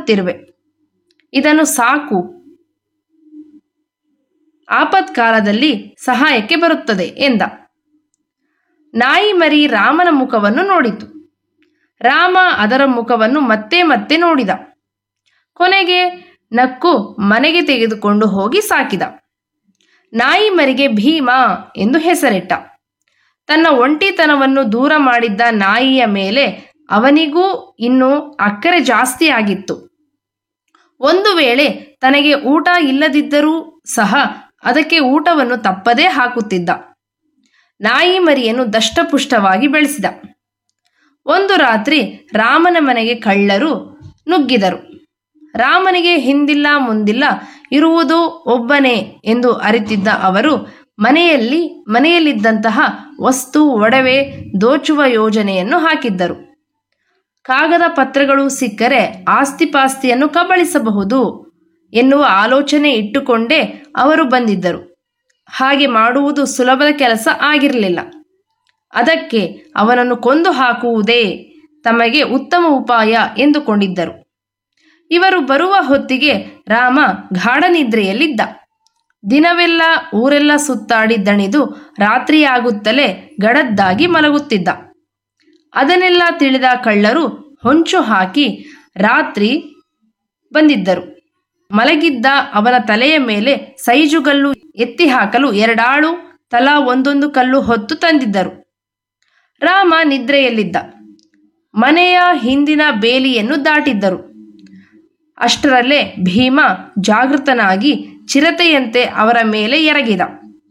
ಕಾಯುತ್ತಿರುವೆ ಇದನ್ನು ಸಾಕು ಆಪತ್ಕಾಲದಲ್ಲಿ ಸಹಾಯಕ್ಕೆ ಬರುತ್ತದೆ ಎಂದ ನಾಯಿ ಮರಿ ರಾಮನ ಮುಖವನ್ನು ನೋಡಿತು ರಾಮ ಅದರ ಮುಖವನ್ನು ಮತ್ತೆ ಮತ್ತೆ ನೋಡಿದ ಕೊನೆಗೆ ನಕ್ಕು ಮನೆಗೆ ತೆಗೆದುಕೊಂಡು ಹೋಗಿ ಸಾಕಿದ ನಾಯಿ ಮರಿಗೆ ಭೀಮ ಎಂದು ಹೆಸರಿಟ್ಟ ತನ್ನ ಒಂಟಿತನವನ್ನು ದೂರ ಮಾಡಿದ್ದ ನಾಯಿಯ ಮೇಲೆ ಅವನಿಗೂ ಇನ್ನೂ ಅಕ್ಕರೆ ಜಾಸ್ತಿ ಆಗಿತ್ತು ಒಂದು ವೇಳೆ ತನಗೆ ಊಟ ಇಲ್ಲದಿದ್ದರೂ ಸಹ ಅದಕ್ಕೆ ಊಟವನ್ನು ತಪ್ಪದೇ ಹಾಕುತ್ತಿದ್ದ ನಾಯಿ ಮರಿಯನ್ನು ದಷ್ಟಪುಷ್ಟವಾಗಿ ಬೆಳೆಸಿದ ಒಂದು ರಾತ್ರಿ ರಾಮನ ಮನೆಗೆ ಕಳ್ಳರು ನುಗ್ಗಿದರು ರಾಮನಿಗೆ ಹಿಂದಿಲ್ಲ ಮುಂದಿಲ್ಲ ಇರುವುದು ಒಬ್ಬನೇ ಎಂದು ಅರಿತಿದ್ದ ಅವರು ಮನೆಯಲ್ಲಿ ಮನೆಯಲ್ಲಿದ್ದಂತಹ ವಸ್ತು ಒಡವೆ ದೋಚುವ ಯೋಜನೆಯನ್ನು ಹಾಕಿದ್ದರು ಕಾಗದ ಪತ್ರಗಳು ಸಿಕ್ಕರೆ ಆಸ್ತಿಪಾಸ್ತಿಯನ್ನು ಕಬಳಿಸಬಹುದು ಎನ್ನುವ ಆಲೋಚನೆ ಇಟ್ಟುಕೊಂಡೇ ಅವರು ಬಂದಿದ್ದರು ಹಾಗೆ ಮಾಡುವುದು ಸುಲಭದ ಕೆಲಸ ಆಗಿರಲಿಲ್ಲ ಅದಕ್ಕೆ ಅವನನ್ನು ಕೊಂದು ಹಾಕುವುದೇ ತಮಗೆ ಉತ್ತಮ ಉಪಾಯ ಎಂದುಕೊಂಡಿದ್ದರು ಇವರು ಬರುವ ಹೊತ್ತಿಗೆ ರಾಮ ಗಾಢನಿದ್ರೆಯಲ್ಲಿದ್ದ ದಿನವೆಲ್ಲ ಊರೆಲ್ಲ ಸುತ್ತಾಡಿ ದಣಿದು ರಾತ್ರಿಯಾಗುತ್ತಲೇ ಗಡದ್ದಾಗಿ ಮಲಗುತ್ತಿದ್ದ ಅದನ್ನೆಲ್ಲ ತಿಳಿದ ಕಳ್ಳರು ಹೊಂಚು ಹಾಕಿ ರಾತ್ರಿ ಬಂದಿದ್ದರು ಮಲಗಿದ್ದ ಅವನ ತಲೆಯ ಮೇಲೆ ಸೈಜುಗಲ್ಲು ಎತ್ತಿ ಹಾಕಲು ಎರಡಾಳು ತಲಾ ಒಂದೊಂದು ಕಲ್ಲು ಹೊತ್ತು ತಂದಿದ್ದರು ರಾಮ ನಿದ್ರೆಯಲ್ಲಿದ್ದ ಮನೆಯ ಹಿಂದಿನ ಬೇಲಿಯನ್ನು ದಾಟಿದ್ದರು ಅಷ್ಟರಲ್ಲೇ ಭೀಮ ಜಾಗೃತನಾಗಿ ಚಿರತೆಯಂತೆ ಅವರ ಮೇಲೆ ಎರಗಿದ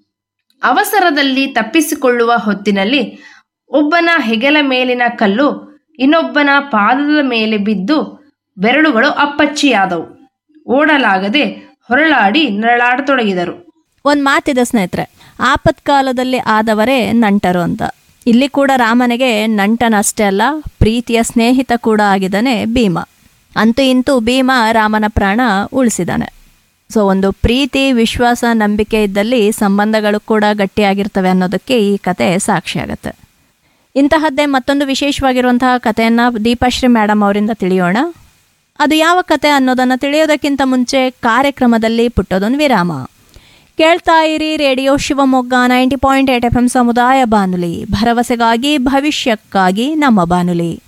ಅವಸರದಲ್ಲಿ ತಪ್ಪಿಸಿಕೊಳ್ಳುವ ಹೊತ್ತಿನಲ್ಲಿ ಒಬ್ಬನ ಹೆಗಲ ಮೇಲಿನ ಕಲ್ಲು ಇನ್ನೊಬ್ಬನ ಪಾದದ ಮೇಲೆ ಬಿದ್ದು ಬೆರಳುಗಳು ಅಪ್ಪಚ್ಚಿಯಾದವು ಓಡಲಾಗದೆ ಹೊರಳಾಡಿ ನರಳಾಡತೊಡಗಿದರು ಒಂದು ಮಾತಿದೆ ಸ್ನೇಹಿತರೆ ಆಪತ್ಕಾಲದಲ್ಲಿ ಆದವರೇ ನಂಟರು ಅಂತ ಇಲ್ಲಿ ಕೂಡ ರಾಮನಿಗೆ ನಂಟನಷ್ಟೇ ಅಲ್ಲ ಪ್ರೀತಿಯ ಸ್ನೇಹಿತ ಕೂಡ ಆಗಿದ್ದಾನೆ ಭೀಮ ಅಂತೂ ಇಂತೂ ಭೀಮ ರಾಮನ ಪ್ರಾಣ ಉಳಿಸಿದ್ದಾನೆ ಸೊ ಒಂದು ಪ್ರೀತಿ ವಿಶ್ವಾಸ ನಂಬಿಕೆ ಇದ್ದಲ್ಲಿ ಸಂಬಂಧಗಳು ಕೂಡ ಗಟ್ಟಿಯಾಗಿರ್ತವೆ ಅನ್ನೋದಕ್ಕೆ ಈ ಕತೆ ಸಾಕ್ಷಿಯಾಗತ್ತೆ ಇಂತಹದ್ದೇ ಮತ್ತೊಂದು ವಿಶೇಷವಾಗಿರುವಂತಹ ಕಥೆಯನ್ನು ದೀಪಾಶ್ರೀ ಮೇಡಮ್ ಅವರಿಂದ ತಿಳಿಯೋಣ ಅದು ಯಾವ ಕತೆ ಅನ್ನೋದನ್ನು ತಿಳಿಯೋದಕ್ಕಿಂತ ಮುಂಚೆ ಕಾರ್ಯಕ್ರಮದಲ್ಲಿ ಪುಟ್ಟದೊಂದು ವಿರಾಮ ಕೇಳ್ತಾ ಇರಿ radio Shivamogga ninety point eight F M ಸಮುದಾಯ ಬಾನುಲಿ ಭರವಸೆಗಾಗಿ ಭವಿಷ್ಯಕ್ಕಾಗಿ ನಮ್ಮ ಬಾನುಲಿ